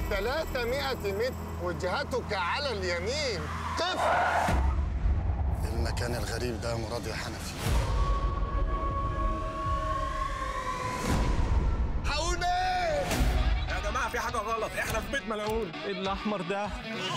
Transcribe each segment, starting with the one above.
300 متر وجهتك على اليمين قف المكان الغريب ده مراد يا حنفي حولي يا جماعه في حاجه غلط احنا في بيت ملعون ايه الاحمر ده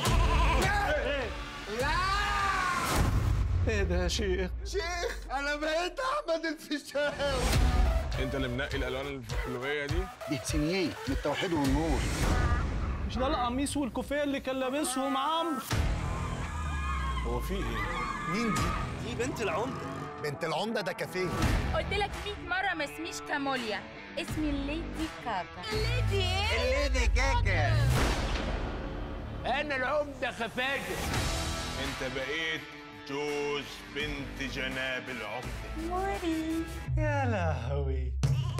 لا ايه ده يا شيخ شيخ انا بقيت احمد الفيشاوي انت اللي منقي الالوان الحلويه دي دي سينيه من التوحيد والنور مش ده القميص والكوفيه اللي كان لابسهم عمرو هو في ايه مين دي دي بنت العمده بنت العمده ده كافيه قلت لك 100 مرة ما اسميش كاموليا اسمي الليدي كاكا الليدي كاكا انا العمده خفاجه انت بقيت جوز بنت جناب العمده موري يا لهوي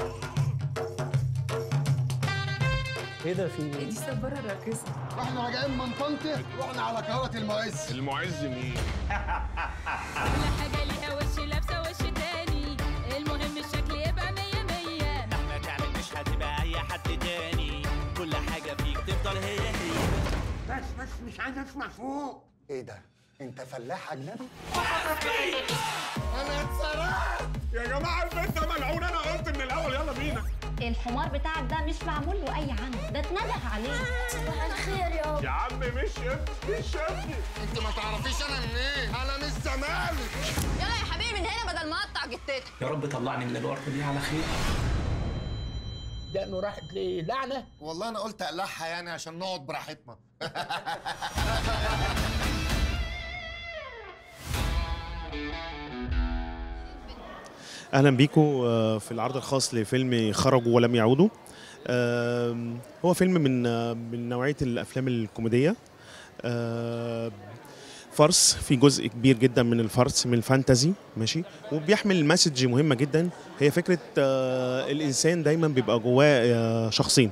ايه ده في ايه دي صبارة راقصة واحنا راجعين من طنطا رحنا على قاهره المعز المعز مين كل حاجة ليها وش لابسة وش تاني المهم الشكل يبقى مية مية مهما تعمل مش هتبقى اي حد تاني كل حاجه فيك تفضل هي هي بس بس مش عايز اسمع فوق ايه ده انت فلاح اجنبي انا اتسرقت يا جماعه البيت ده ملعون انا قلت من الاول يلا بينا الحمار بتاعك ده مش معمول له اي عمل ده اتنده عليه صباح الخير يا يا عم مش ابني مش ابني انت ما تعرفيش انا منين انا من الزمالك يلا يا حبيبي من هنا بدل ما اقطع جتتك يا رب طلعني من الورطه دي على خير دقنه راحت ليه لعنه والله انا قلت اقلعها يعني عشان نقعد براحتنا اهلا بيكم آه، في العرض الخاص لفيلم خرجوا ولم يعودوا آم، هو فيلم من آه، من نوعيه الافلام الكوميديه آه، فرس في جزء كبير جدا من الفرس من الفانتازي ماشي وبيحمل مسج مهمه جدا هي فكره آه، الانسان دايما بيبقى جواه آه، شخصين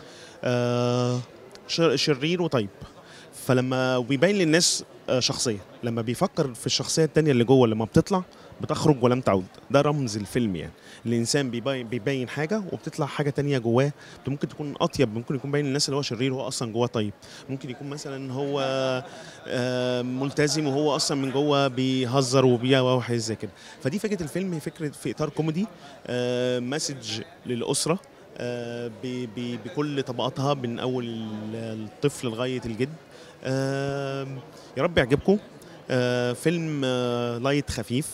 آه، شر- شرير وطيب فلما بيبين للناس آه، شخصيه لما بيفكر في الشخصيه التانية اللي جوه لما بتطلع بتخرج ولم تعود ده رمز الفيلم يعني الانسان بيبين, بيبين حاجه وبتطلع حاجه تانية جواه ممكن تكون اطيب ممكن يكون باين للناس اللي هو شرير وهو اصلا جواه طيب ممكن يكون مثلا هو آه، ملتزم وهو اصلا من جوه بيهزر وبيع وحاجات زي كده فدي فكره الفيلم هي فكره في اطار كوميدي آه، مسج للاسره آه، ب- ب- بكل طبقاتها من اول ال- الطفل لغايه الجد آه، يا رب يعجبكم آه، فيلم آه، لايت خفيف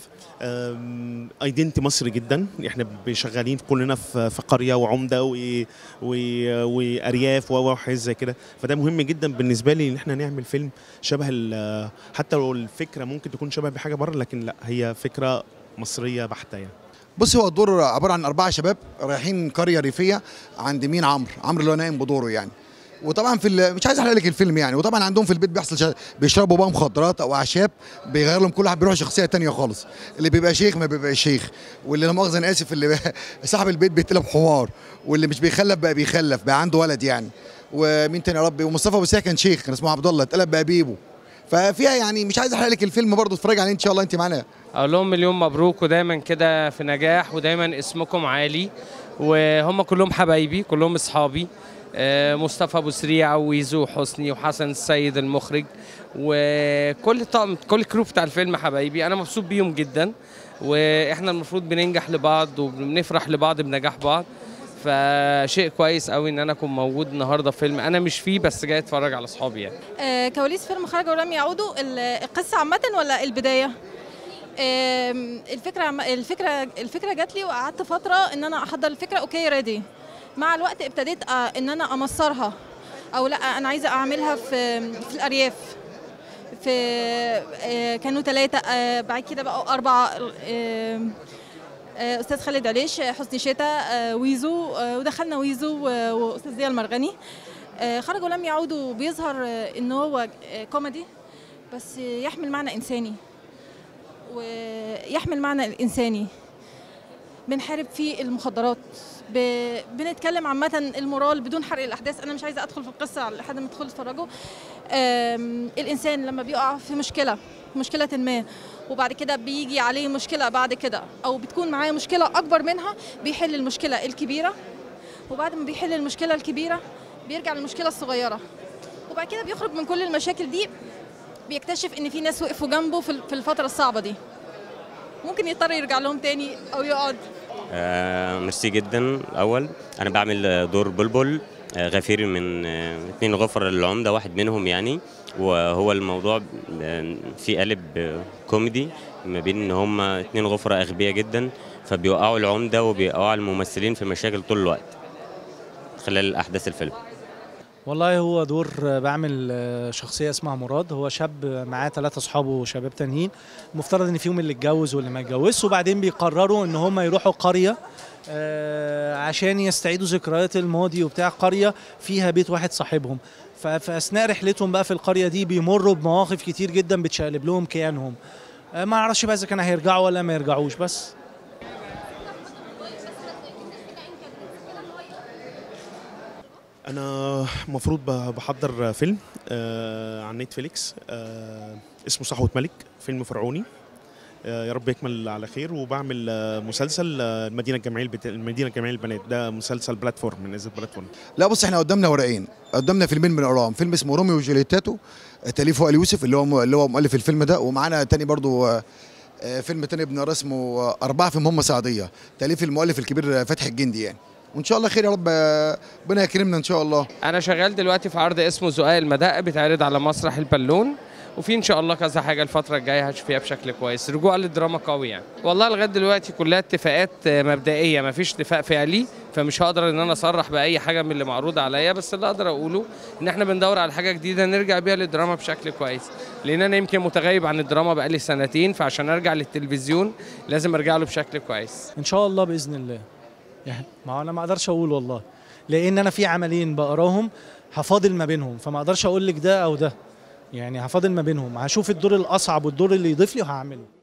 ايدنتي مصري جدا احنا شغالين كلنا في في قريه وعمده و- و- وارياف وحاجات زي كده فده مهم جدا بالنسبه لي ان احنا نعمل فيلم شبه ال- حتى لو الفكره ممكن تكون شبه بحاجه بره لكن لا هي فكره مصريه بحته يعني بص هو الدور عباره عن اربعه شباب رايحين قريه ريفيه عند مين عمرو عمرو اللي هو نايم بدوره يعني وطبعا في ال- مش عايز احرق لك الفيلم يعني وطبعا عندهم في البيت بيحصل شا... بيشربوا بقى مخدرات او اعشاب بيغير لهم كل واحد بيروح شخصيه تانية خالص اللي بيبقى شيخ ما بيبقى شيخ واللي لا مؤاخذه انا اسف اللي بي... صاحب البيت بيتقلب حوار واللي مش بيخلف بقى بيخلف بقى عنده ولد يعني ومين تاني يا ربي ومصطفى ابو سيح كان شيخ كان اسمه عبد الله اتقلب بقى بيبو ففيها يعني مش عايز احرق لك الفيلم برضه اتفرج عليه ان شاء الله انت معانا اقول لهم مليون مبروك ودايما كده في نجاح ودايما اسمكم عالي وهم كلهم حبايبي كلهم اصحابي آه، مصطفى ابو سريع ويزو حسني وحسن السيد المخرج وكل طقم كل كروب بتاع الفيلم حبايبي انا مبسوط بيهم جدا واحنا المفروض بننجح لبعض وبنفرح لبعض بنجاح بعض فشيء كويس قوي ان انا اكون موجود النهارده في فيلم انا مش فيه بس جاي اتفرج على اصحابي يعني آه، كواليس فيلم خرجوا ولم يعودوا ال- القصه عامه ولا البدايه آم، الفكره عم- الفكره الفكره جات لي وقعدت فتره ان انا احضر الفكره اوكي ريدي مع الوقت ابتديت آه، ان انا امصرها او لا انا عايزه اعملها في في الارياف في آه، كانوا ثلاثه بعد كده بقوا اربعه آه، آه، استاذ خالد عليش آه، حسني شتا آه، ويزو آه، ودخلنا ويزو و- واستاذ ضياء المرغني آه، خرجوا لم يعودوا بيظهر آه، ان هو آه، كوميدي بس يحمل معنى انساني ويحمل معنى الانساني بنحارب فيه المخدرات ب... بنتكلم عامة المورال بدون حرق الأحداث أنا مش عايزة أدخل في القصة لحد ما تدخلوا تتفرجوا آم، الإنسان لما بيقع في مشكلة مشكلة ما وبعد كده بيجي عليه مشكلة بعد كده أو بتكون معاه مشكلة أكبر منها بيحل المشكلة الكبيرة وبعد ما بيحل المشكلة الكبيرة بيرجع للمشكله الصغيره وبعد كده بيخرج من كل المشاكل دي بيكتشف ان في ناس وقفوا جنبه في في الفتره الصعبه دي ممكن يضطر يرجع لهم تاني او يقعد آه ميرسي جدا الاول انا بعمل دور بلبل آه غفير من آه اتنين غفر العمده واحد منهم يعني وهو الموضوع آه في قالب آه كوميدي ما بين ان هم اتنين غفره اغبياء جدا فبيوقعوا العمده وبيوقعوا على الممثلين في مشاكل طول الوقت خلال احداث الفيلم والله هو دور بعمل شخصية اسمها مراد هو شاب معاه ثلاثة أصحابه شباب تانيين المفترض إن فيهم اللي اتجوز واللي ما اتجوزش وبعدين بيقرروا إن هم يروحوا قرية آه، عشان يستعيدوا ذكريات الماضي وبتاع قرية فيها بيت واحد صاحبهم ف- في أثناء رحلتهم بقى في القرية دي بيمروا بمواقف كتير جدا بتشقلب لهم كيانهم آه، ما اعرفش بقى اذا كانوا هيرجعوا ولا ما يرجعوش بس انا المفروض ب- بحضر فيلم آه عن نتفليكس آه اسمه صحوة ملك فيلم فرعوني آه يا رب يكمل على خير وبعمل آه مسلسل آه المدينه الجامعيه البت... المدينه الجامعيه للبنات ده مسلسل بلاتفورم من نزل بلاتفورم لا بص احنا قدامنا ورقين قدامنا فيلمين بنقراهم فيلم اسمه روميو وجولييتاتو تاليف وائل يوسف اللي هو اللي هو مؤلف الفيلم ده ومعانا تاني برضو آه، آه، فيلم تاني بنقراه اسمه آه، أربعة في مهمة صعيدية تاليف المؤلف الكبير آه، فتحي الجندي يعني وإن شاء الله خير يا رب آه، ربنا يكرمنا إن شاء الله انا شغال دلوقتي في عرض اسمه زقاق المدق بيتعرض على مسرح البالون وفي ان شاء الله كذا حاجه الفتره الجايه هشوف فيها بشكل كويس رجوع للدراما قوي يعني والله لغايه دلوقتي كلها اتفاقات آه، مبدئيه ما فيش اتفاق فعلي فمش هقدر ان انا اصرح باي حاجه من اللي معروض عليا بس اللي اقدر اقوله ان احنا بندور على حاجه جديده نرجع بيها للدراما بشكل كويس لان انا يمكن متغيب عن الدراما بقالي سنتين فعشان ارجع للتلفزيون لازم ارجع له بشكل كويس ان شاء الله باذن الله يعني ما هو انا ما اقدرش اقول والله لان انا في عملين بقراهم هفاضل ما بينهم فما اقدرش اقول لك ده او ده يعني هفاضل ما بينهم هشوف الدور الاصعب والدور اللي يضيف لي وهعمله